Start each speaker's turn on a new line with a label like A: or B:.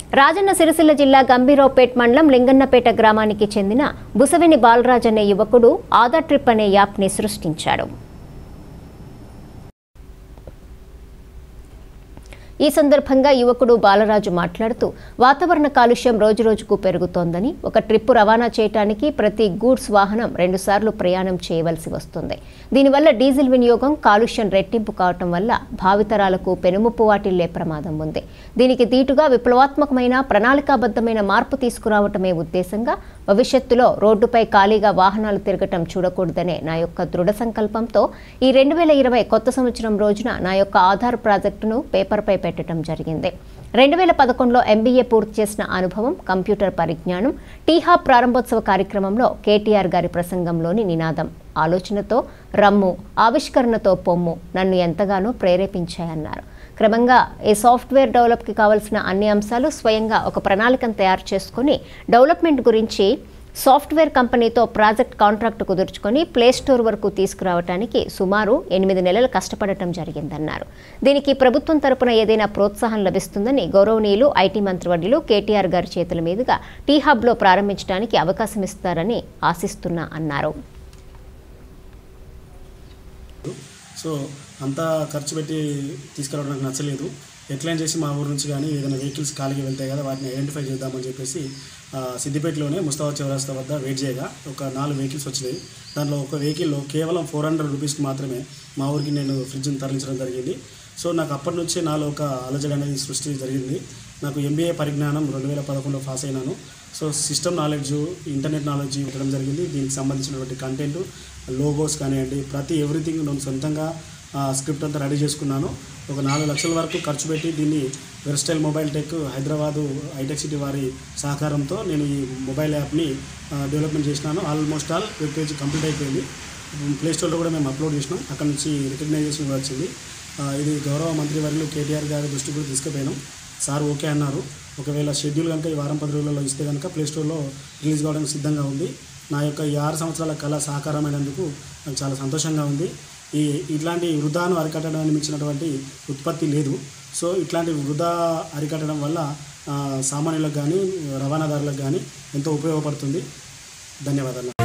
A: రాజన్న సిరిసిల్ల జిల్లా గంభీరావుపేట్ మండలం లింగన్నపేట గ్రామానికి చెందిన బుసవిని బాలరాజ్ అనే యువకుడు ఆధార్ ట్రిప్ అనే యాప్ని సృష్టించాడు ఈ సందర్భంగా యువకుడు బాలరాజు మాట్లాడుతూ వాతావరణ కాలుష్యం రోజురోజుకు పెరుగుతోందని ఒక ట్రిప్పు రవాణా చేయడానికి ప్రతి గూడ్స్ వాహనం రెండుసార్లు ప్రయాణం చేయవలసి వస్తుంది దీనివల్ల డీజిల్ వినియోగం కాలుష్యం రెట్టింపు కావటం వల్ల భావితరాలకు పెనుముప్పు వాటిల్లే ప్రమాదం ఉంది దీనికి దీటుగా విప్లవాత్మకమైన ప్రణాళికాబద్ధమైన మార్పు తీసుకురావటమే ఉద్దేశంగా భవిష్యత్తులో రోడ్డుపై ఖాళీగా వాహనాలు తిరగటం చూడకూడదనే నా యొక్క దృఢ సంకల్పంతో ఈ రెండు వేల ఇరవై కొత్త సంవత్సరం రోజున నా యొక్క ఆధార్ ప్రాజెక్టును పేపర్పై పెట్టడం జరిగింది రెండు వేల పదకొండులో ఎంబీఏ పూర్తి చేసిన అనుభవం కంప్యూటర్ పరిజ్ఞానం టీహా ప్రారంభోత్సవ కార్యక్రమంలో కేటీఆర్ గారి ప్రసంగంలోని నినాదం ఆలోచనతో రమ్ము ఆవిష్కరణతో పొమ్ము నన్ను ఎంతగానో ప్రేరేపించాయన్నారు క్రమంగా ఈ సాఫ్ట్వేర్ డెవలప్కి కావాల్సిన అన్ని అంశాలు స్వయంగా ఒక ప్రణాళికను తయారు చేసుకుని డెవలప్మెంట్ గురించి సాఫ్ట్వేర్ కంపెనీతో ప్రాజెక్ట్ కాంట్రాక్ట్ కుదుర్చుకొని ప్లే స్టోర్ వరకు తీసుకురావడానికి సుమారు ఎనిమిది నెలలు కష్టపడటం జరిగిందన్నారు దీనికి ప్రభుత్వం తరపున ఏదైనా ప్రోత్సాహం లభిస్తుందని గౌరవనీయులు ఐటీ మంత్రివర్యులు కేటీఆర్ గారి చేతుల మీదుగా టీ హబ్లో ప్రారంభించడానికి అవకాశం ఇస్తారని ఆశిస్తున్నా అన్నారు
B: సో అంతా ఖర్చు పెట్టి తీసుకురావడం నాకు నచ్చలేదు ఎట్లయినా చేసి మా ఊరు నుంచి కానీ ఏదైనా వెహికల్స్ ఖాళీగా వెళ్తాయి కదా వాటిని ఐడెంటిఫై చేద్దామని చెప్పేసి ఆ, సిద్దిపేటలోనే ముస్తావా చౌరస్తా వద్ద వెయిట్ చేయగా ఒక నాలుగు వెహికల్స్ వచ్చినాయి దాంట్లో ఒక వెహికల్లో కేవలం ఫోర్ హండ్రెడ్ రూపీస్కి మాత్రమే మా ఊరికి నేను ఫ్రిడ్జ్ని తరలించడం జరిగింది సో నాకు అప్పటి నుంచే నాలో ఒక అలజడి అనేది సృష్టి జరిగింది నాకు ఎంబీఏ పరిజ్ఞానం రెండు వేల పదకొండులో పాస్ అయినాను so system knowledge internet knowledge ఉండడం జరిగింది దీనికి సంబంధించినటువంటి కంటెంట్ లోగోస్ కానివ్వండి ప్రతి ఎవ్రీథింగ్ నేను సొంతంగా ఆ, స్క్రిప్ట్ అంతా రెడీ చేసుకున్నాను ఒక నాలుగు లక్షల వరకు ఖర్చు పెట్టి దీన్ని వెర్స్టైల్ మొబైల్ టెక్ హైదరాబాదు హైటెక్ సిటీ వారి సహకారంతో నేను ఈ మొబైల్ యాప్ని ఆ, డెవలప్మెంట్ చేసినాను almost all web page complete అయిపోయింది ప్లే స్టోర్లో కూడా మేము అప్లోడ్ చేసినాం అక్కడ నుంచి రికగ్నైజేషన్ కూడా వచ్చింది ఆ, ఇది గౌరవ మంత్రి వర్యులు కేటీఆర్ గారి దృష్టికి కూడా తీసుకుపోయినాం సార్ ఓకే అన్నారు ఒకవేళ షెడ్యూల్ కనుక ఈ వారం పది రోజులలో ఇస్తే కనుక ప్లే స్టోర్లో రిలీజ్ కావడానికి సిద్ధంగా ఉంది నా యొక్క ఈ ఆరు సంవత్సరాల కళ సహకారమైనందుకు నాకు చాలా సంతోషంగా ఉంది ఈ ఇట్లాంటి వృధాను అరికట్టడానికి మించినటువంటి ఉత్పత్తి లేదు సో ఇట్లాంటి వృధా అరికట్టడం వల్ల ఆ, సామాన్యులకు కానీ రవాణాదారులకు కానీ ఎంతో ఉపయోగపడుతుంది ధన్యవాదాలు